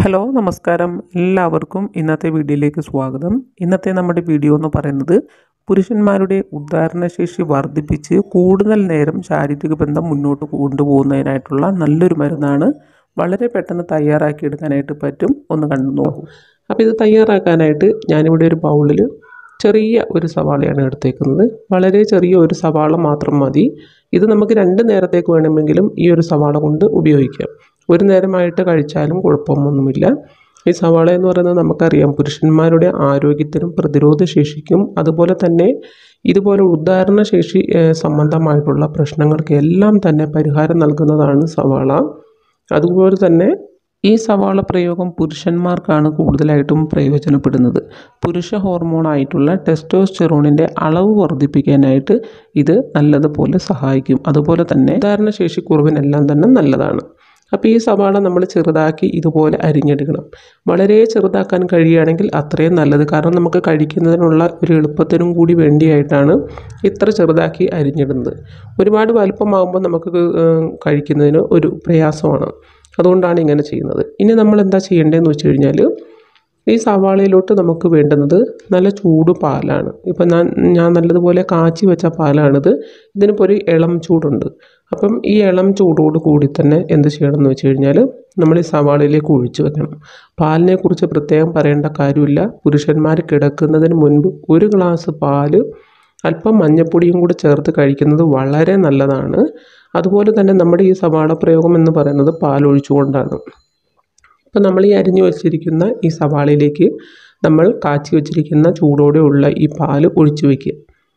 hello നമസ്കാരം എല്ലാവർക്കും ഇന്നത്തെ വീഡിയോയിലേക്ക് സ്വാഗതം ഇന്നത്തെ നമ്മുടെ വീഡിയോ എന്ന് പറയുന്നത് പുരുഷന്മാരുടെ ഉദ്ധാരണശേഷി വർദ്ധിപ്പിച്ച് കൂടുതൽ നേരം ശാരീരിക ബന്ധം മുന്നോട്ട് കൊണ്ടുപോകുന്നതിനായിട്ടുള്ള നല്ലൊരു മരുന്നാണ് വളരെ പെട്ടെന്ന് തയ്യാറാക്കിയെടുക്കാനായിട്ട് പറ്റും ഒന്ന് കണ്ടു നോക്കൂ അപ്പോൾ ഇത് തയ്യാറാക്കാനായിട്ട് ഞാനിവിടെ ഒരു ബൗളിൽ ചെറിയ ഒരു സവാളയാണ് എടുത്തേക്കുന്നത് വളരെ ചെറിയ ഒരു സവാള മാത്രം മതി ഇത് നമുക്ക് രണ്ട് നേരത്തേക്ക് വേണമെങ്കിലും ഈ ഒരു സവാള കൊണ്ട് ഉപയോഗിക്കാം ഒരു നേരമായിട്ട് കഴിച്ചാലും കുഴപ്പമൊന്നുമില്ല ഈ സവാള എന്ന് പറയുന്നത് നമുക്കറിയാം പുരുഷന്മാരുടെ ആരോഗ്യത്തിനും പ്രതിരോധ ശേഷിക്കും അതുപോലെ തന്നെ ഇതുപോലെ ഉദ്ധാരണ ശേഷി ഏഹ്, സംബന്ധമായിട്ടുള്ള പ്രശ്നങ്ങൾക്ക് എല്ലാം തന്നെ പരിഹാരം നൽകുന്നതാണ് സവാള അതുപോലെ തന്നെ ഈ സവാള പ്രയോഗം പുരുഷന്മാർക്കാണ് കൂടുതലായിട്ടും പ്രയോജനപ്പെടുന്നത് പുരുഷ ഹോർമോണായിട്ടുള്ള ടെസ്റ്റോസ്റ്റെറോണിൻ്റെ അളവ് വർദ്ധിപ്പിക്കാനായിട്ട് ഇത് നല്ലതുപോലെ സഹായിക്കും അതുപോലെ തന്നെ ഉദാഹരണശേഷി കുറവിനെല്ലാം തന്നെ നല്ലതാണ് അപ്പോൾ ഈ സവാള നമ്മൾ ചെറുതാക്കി ഇതുപോലെ അരിഞ്ഞെടുക്കണം വളരെ ചെറുതാക്കാൻ കഴിയുകയാണെങ്കിൽ അത്രയും നല്ലത് കാരണം നമുക്ക് കഴിക്കുന്നതിനുള്ള ഒരു എളുപ്പത്തിനും കൂടി വേണ്ടിയായിട്ടാണ് ഇത്ര ചെറുതാക്കി അരിഞ്ഞിടുന്നത് ഒരുപാട് വലുപ്പമാകുമ്പോൾ നമുക്ക് ഏഹ്, കഴിക്കുന്നതിന് ഒരു പ്രയാസമാണ് അതുകൊണ്ടാണ് ഇങ്ങനെ ചെയ്യുന്നത് ഇനി നമ്മൾ എന്താ ചെയ്യേണ്ടതെന്ന് വെച്ച് കഴിഞ്ഞാൽ ഈ സവാളയിലോട്ട് നമുക്ക് വേണ്ടുന്നത് നല്ല ചൂട് പാലാണ് ഇപ്പം ഞാൻ ഞാൻ നല്ലതുപോലെ കാച്ചി വെച്ച പാലാണിത് ഇതിനിപ്പോൾ ഒരു ഇളം ചൂടുണ്ട് അപ്പം ഈ ഇളം ചൂടോട് കൂടി തന്നെ എന്ത് ചെയ്യണമെന്ന് വെച്ച് കഴിഞ്ഞാൽ നമ്മൾ ഈ സവാളയിലേക്ക് ഒഴിച്ചു വെക്കണം പാലിനെ കുറിച്ച് പ്രത്യേകം പറയേണ്ട കാര്യമില്ല പുരുഷന്മാർ കിടക്കുന്നതിന് മുൻപ് ഒരു ഗ്ലാസ് പാല് അല്പം മഞ്ഞപ്പൊടിയും കൂടി ചേർത്ത് കഴിക്കുന്നത് വളരെ നല്ലതാണ് അതുപോലെ തന്നെ നമ്മുടെ ഈ സവാള പ്രയോഗം എന്ന് പറയുന്നത് പാലൊഴിച്ചുകൊണ്ടാണ് അപ്പോൾ നമ്മൾ ഈ അരിഞ്ഞു വച്ചിരിക്കുന്ന ഈ സവാളയിലേക്ക് നമ്മൾ കാച്ചി വച്ചിരിക്കുന്ന ചൂടോടെ ഉള്ള ഈ പാല് ഒഴിച്ചു വയ്ക്കുക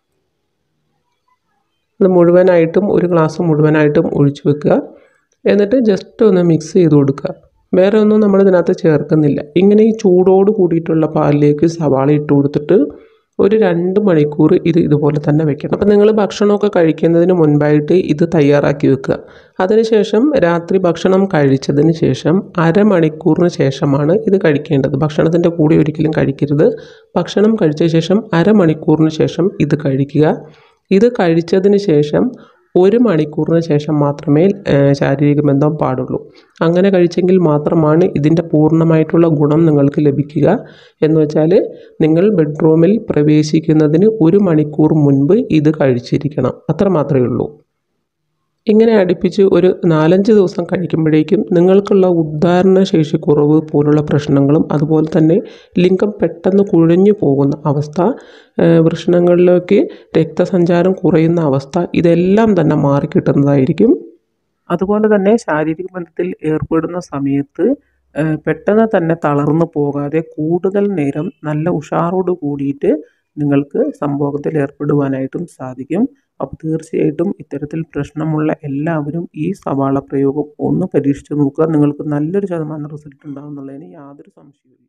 അത് മുഴുവനായിട്ടും ഒരു ഗ്ലാസ് മുഴുവനായിട്ടും ഒഴിച്ചു വെക്കുക എന്നിട്ട് ജസ്റ്റ് ഒന്ന് മിക്സ് ചെയ്ത് കൊടുക്കുക വേറെ ഒന്നും നമ്മൾ ഇതിനകത്ത് ചേർക്കുന്നില്ല ഇങ്ങനെ ഈ ചൂടോട് കൂടിയിട്ടുള്ള പാലിലേക്ക് സവാള ഇട്ട് കൊടുത്തിട്ട് ഒരു രണ്ട് മണിക്കൂർ ഇത് ഇതുപോലെ തന്നെ വെക്കണം അപ്പം നിങ്ങൾ ഭക്ഷണമൊക്കെ കഴിക്കുന്നതിന് മുൻപായിട്ട് ഇത് തയ്യാറാക്കി വെക്കുക അതിനുശേഷം രാത്രി ഭക്ഷണം കഴിച്ചതിന് ശേഷം അരമണിക്കൂറിന് ശേഷമാണ് ഇത് കഴിക്കേണ്ടത് ഭക്ഷണത്തിൻ്റെ കൂടെ ഒരിക്കലും കഴിക്കരുത് ഭക്ഷണം കഴിച്ച ശേഷം അരമണിക്കൂറിന് ശേഷം ഇത് കഴിക്കുക ഇത് കഴിച്ചതിന് ശേഷം ഒരു മണിക്കൂറിന് ശേഷം മാത്രമേ ഏഹ്, ശാരീരിക ബന്ധം പാടുള്ളൂ അങ്ങനെ കഴിച്ചെങ്കിൽ മാത്രമാണ് ഇതിൻ്റെ പൂർണ്ണമായിട്ടുള്ള ഗുണം നിങ്ങൾക്ക് ലഭിക്കുക എന്ന് വെച്ചാൽ നിങ്ങൾ ബെഡ്റൂമിൽ പ്രവേശിക്കുന്നതിന് ഒരു മണിക്കൂർ മുൻപ് ഇത് കഴിച്ചിരിക്കണം അത്ര മാത്രമേ ഉള്ളൂ ഇങ്ങനെ അടുപ്പിച്ച് ഒരു നാലഞ്ച് ദിവസം കഴിക്കുമ്പോഴേക്കും നിങ്ങൾക്കുള്ള ഉദ്ധാരണ ശേഷി കുറവ് പോലുള്ള പ്രശ്നങ്ങളും അതുപോലെ തന്നെ ലിംഗം പെട്ടെന്ന് കുഴഞ്ഞു പോകുന്ന അവസ്ഥ ഏഹ് വൃഷണങ്ങളിലേക്ക് രക്തസഞ്ചാരം കുറയുന്ന അവസ്ഥ ഇതെല്ലാം തന്നെ മാറിക്കിട്ടുന്നതായിരിക്കും അതുപോലെ തന്നെ ശാരീരിക ബന്ധത്തിൽ ഏർപ്പെടുന്ന സമയത്ത് ഏഹ് പെട്ടെന്ന് തന്നെ തളർന്നു പോകാതെ കൂടുതൽ നേരം നല്ല ഉഷാറോട് കൂടിയിട്ട് നിങ്ങൾക്ക് സംഭോഗത്തിൽ ഏർപ്പെടുവാനായിട്ടും സാധിക്കും അപ്പോൾ തീർച്ചയായിട്ടും ഇത്തരത്തിൽ പ്രശ്നമുള്ള എല്ലാവരും ഈ സവാള പ്രയോഗം ഒന്ന് പരീക്ഷിച്ച് നോക്കുക നിങ്ങൾക്ക് നല്ലൊരു ശതമാനം റിസൾട്ട് ഉണ്ടാകും എന്നുള്ളതിന് യാതൊരു സംശയവുമില്ല